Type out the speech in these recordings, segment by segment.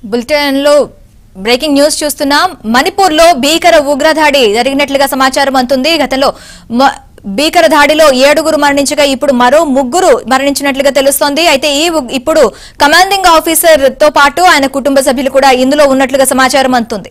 bulletin లో breaking news చూస్తున్నాం మణిపూర్ లో భీకర ఉగ్రదాడి జరిగినట్లుగా సమాచారం అందుతుంది గతంలో మ- భీకర దాడిలో ఏడుగురు మరణించగా ఇప్పుడు మరో ముగ్గురు మరణించినట్లుగా తెలుస్తోంది అయితే ఈ ఉగ్- ఇప్పుడు కమాండింగ్ ఆఫీసర్ తో పాటు ఆయన కుటుంబ సభ్యులు కూడా ఇందులో ఉన్నట్లుగా సమాచారం అందుతుంది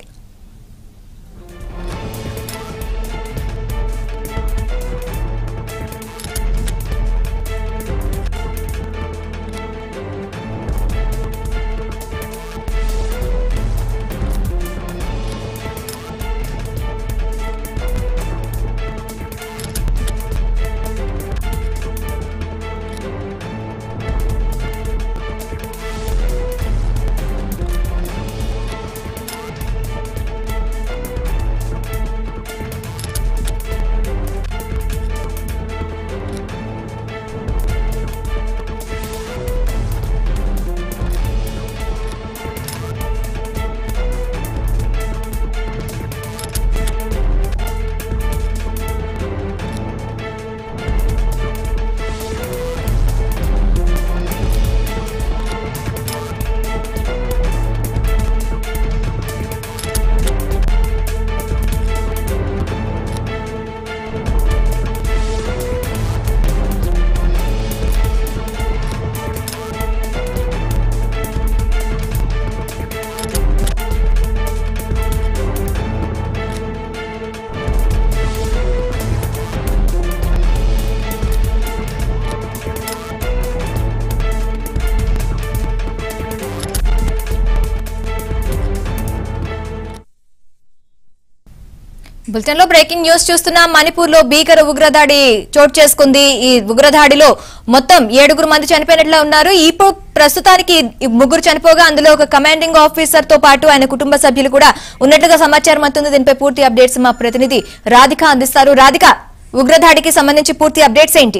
బులెటిన్ లో బ్రేకింగ్ న్యూస్ చూస్తున్నాం మణిపూర్ లో భీకర ఉగ్రదాడి చోటు చేసుకుంది ఈ ఉగ్రదాడిలో మొత్తం ఏడుగురు మంది చనిపోయినట్లు ఉన్నారు ఇప్పుడు ప్రస్తుతానికి ఈ ముగ్గురు చనిపోగా అందులో ఒక కమాండింగ్ ఆఫీసర్ తో పాటు ఆయన కుటుంబ సభ్యులు కూడా ఉన్నట్లుగా సమాచారం అందుతుంది దీనిపై పూర్తి అప్డేట్స్ మా ప్రతినిధి రాధిక అందిస్తారు రాధిక ఉగ్రదాడికి సంబంధించి పూర్తి అప్డేట్స్ ఏంటి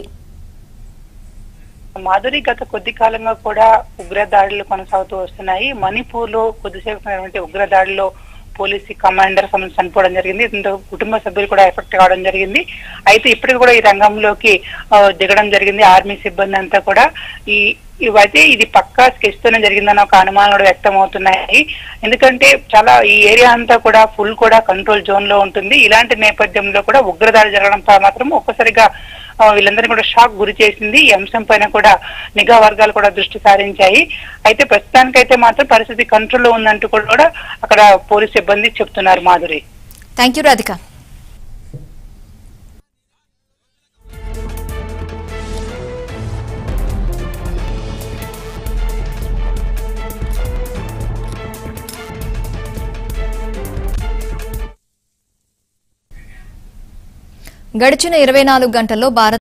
మాధురి గత కొద్ది కాలంగా కూడా ఉగ్రదాడులు కొనసాగుతూ వస్తున్నాయి మణిపూర్ లో కొద్దిసేపు జరిగినటువంటి ఉగ్రదాడిలో పోలీసు కమాండర్ సంబంధించి చనిపోవడం జరిగింది దీంతో కుటుంబ సభ్యులు కూడా ఎఫెక్ట్ కావడం జరిగింది అయితే ఇప్పటికి కూడా ఈ రంగంలోకి ఆ, దిగడం జరిగింది ఆర్మీ సిబ్బంది అంతా కూడా ఈ ఇవైతే ఇది పక్కా స్కెచ్ తోనే జరిగిందన్న ఒక అనుమానాలు కూడా వ్యక్తం అవుతున్నాయి ఎందుకంటే చాలా ఈ ఏరియా అంతా కూడా ఫుల్ కూడా కంట్రోల్ జోన్ లో ఉంటుంది ఇలాంటి నేపథ్యంలో కూడా ఉగ్రదాడి జరగడం మాత్రం ఒక్కసారిగా ఆ, వీళ్ళందరినీ కూడా షాక్ గురి చేసింది ఈ అంశం పైన కూడా నిఘా వర్గాలు కూడా దృష్టి సారించాయి అయితే ప్రస్తుతానికైతే మాత్రం పరిస్థితి కంట్రోల్లో ఉందంటూ కూడా అక్కడ పోలీస్ సిబ్బంది చెప్తున్నారు మాధురి థ్యాంక్ యూ రాధిక గడిచిన ఇరవై నాలుగు గంటల్లో భారత్